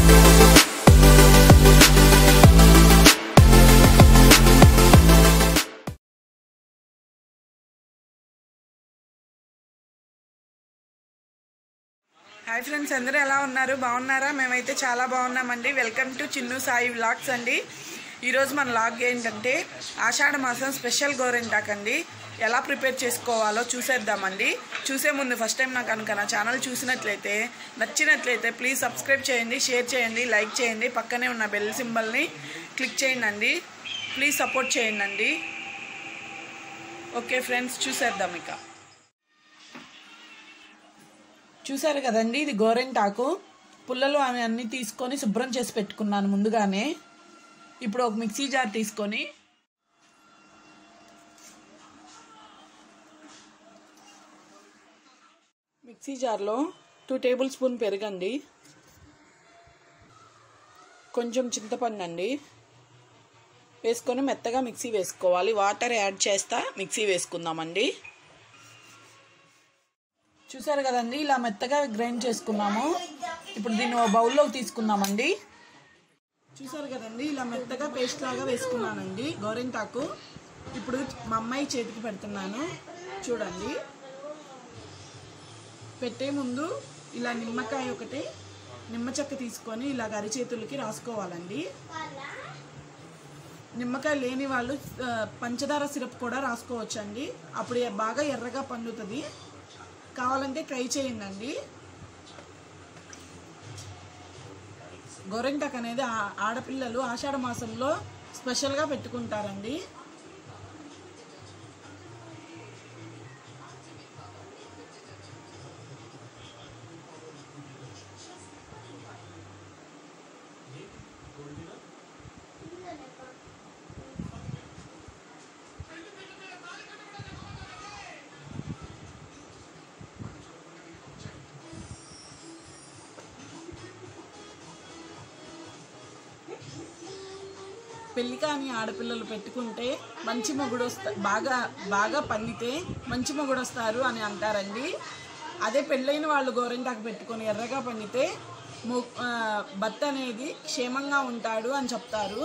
hi friends అందరూ ఎలా ఉన్నారు బాగున్నారా మేమైతే చాలా బాగున్నామండి welcome to Chinnu Sai vlogs అండి ఈరోజు మన లాగ్ ఏంటంటే ఆషాఢ మాసం స్పెషల్ గోరెంటాక్ అండి ఎలా ప్రిపేర్ చేసుకోవాలో చూసేద్దామండి చూసే ముందు ఫస్ట్ టైం నాకు కనుక నా ఛానల్ చూసినట్లయితే నచ్చినట్లయితే ప్లీజ్ సబ్స్క్రైబ్ చేయండి షేర్ చేయండి లైక్ చేయండి పక్కనే ఉన్న బెల్ సింబల్ని క్లిక్ చేయండి అండి ప్లీజ్ సపోర్ట్ చేయండి అండి ఓకే ఫ్రెండ్స్ చూసేద్దాం ఇక చూసారు కదండి ఇది గోరెంటాకు పుల్లలు అవి అన్నీ తీసుకొని శుభ్రం చేసి పెట్టుకున్నాను ముందుగానే ఇప్పుడు ఒక మిక్సీ జార్ తీసుకొని మిక్సీ జార్లో టూ టేబుల్ స్పూన్ పెరగండి కొంచెం చింతపండు అండి వేసుకొని మెత్తగా మిక్సీ వేసుకోవాలి వాటర్ యాడ్ చేస్తా మిక్సీ వేసుకుందామండి చూసారు కదండి ఇలా మెత్తగా గ్రైండ్ చేసుకున్నాము ఇప్పుడు దీన్ని ఓ బౌల్లోకి తీసుకుందామండి చూసారు కదండి ఇలా మెత్తగా పేస్ట్ లాగా వేసుకున్నానండి గోరింటాకు ఇప్పుడు మా అమ్మాయి చేతికి పెడుతున్నాను చూడండి పెట్టే ముందు ఇలా నిమ్మకాయ ఒకటి నిమ్మ చెక్క తీసుకొని ఇలా అరిచేతులకి రాసుకోవాలండి నిమ్మకాయ లేని వాళ్ళు ఆ, పంచదార సిరప్ కూడా రాసుకోవచ్చండి అప్పుడు బాగా ఎర్రగా పండుతుంది కావాలంటే ట్రై చేయండి గోరెంటాక్ అనేది ఆ- ఆడపిల్లలు ఆషాఢ మాసంలో స్పెషల్గా పెట్టుకుంటారండి పెళ్లి కాని ఆడపిల్లలు పెట్టుకుంటే మంచి మొగుడు వస్తా బాగా బాగా పండితే మంచి మొగుడు వస్తారు అని అంటారండి అదే పెళ్ళైన వాళ్ళు గోరెంటాకు పెట్టుకొని ఎర్రగా పండితే మొ ఆ, భర్త అనేది క్షేమంగా ఉంటాడు అని చెప్తారు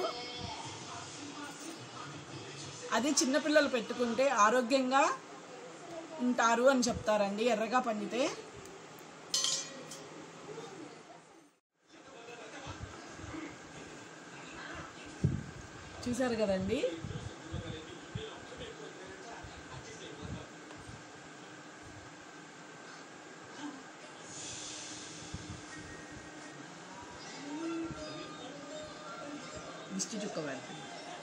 అదే చిన్నపిల్లలు పెట్టుకుంటే ఆరోగ్యంగా ఉంటారు అని చెప్తారండి ఎర్రగా పండితే చూసారు కదండి దిష్టి చుక్క పెడుతుంది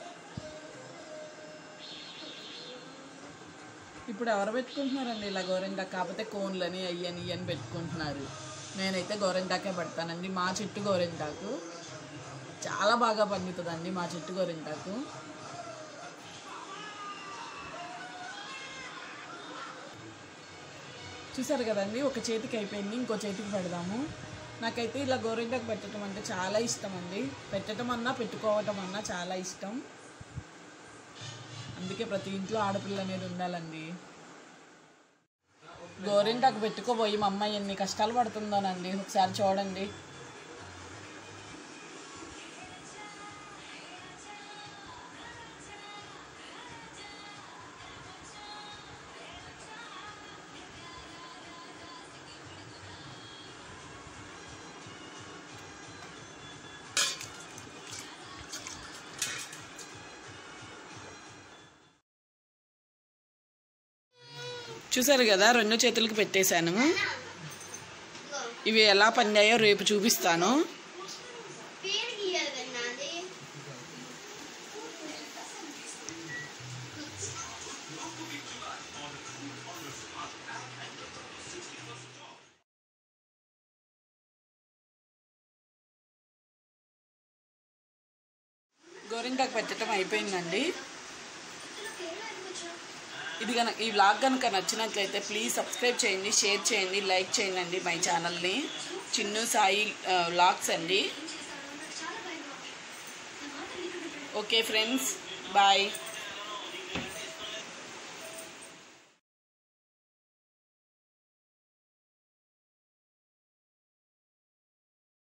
ఇప్పుడు ఎవరు పెట్టుకుంటున్నారండి ఇలా గోరెంటాక్ కాకపోతే కోన్లని అయ్యని ఇయ్యని పెట్టుకుంటున్నారు నేనైతే గోరెంటాకే పెడతానండి మా చెట్టు గోరెంటాకు చాలా బాగా పండుతుందండి మా చెట్టు గోరింటాకు చూసారు కదండి ఒక చేతికి అయిపోయింది ఇంకో చేతికి పెడదాము నాకైతే ఇలా గోరింటాకు పెట్టడం అంటే చాలా ఇష్టం అండి పెట్టడం అన్నా పెట్టుకోవటం అన్నా చాలా ఇష్టం అందుకే ప్రతి ఇంట్లో ఆడపిల్ల అనేది ఉండాలండి గోరింటాకు పెట్టుకోబోయి మా అమ్మాయి ఎన్ని కష్టాలు పడుతుందోనండి ఒకసారి చూడండి చూసారు కదా రెండు చేతులకి పెట్టేశాను ఇవి ఎలా పండాయో రేపు చూపిస్తాను పేరు గీయాలి కదా నాది గోరింటాకు పెట్టడం అయిపోయిందండి ఇది కనుక ఈ వ్లాగ్ కనుక నచ్చినట్లయితే ప్లీజ్ సబ్స్క్రైబ్ చేయండి షేర్ చేయండి లైక్ చేయండి అండి మై ఛానల్ని చిన్ను సాయి వ్లాగ్స్ అండి ఓకే ఫ్రెండ్స్ బాయ్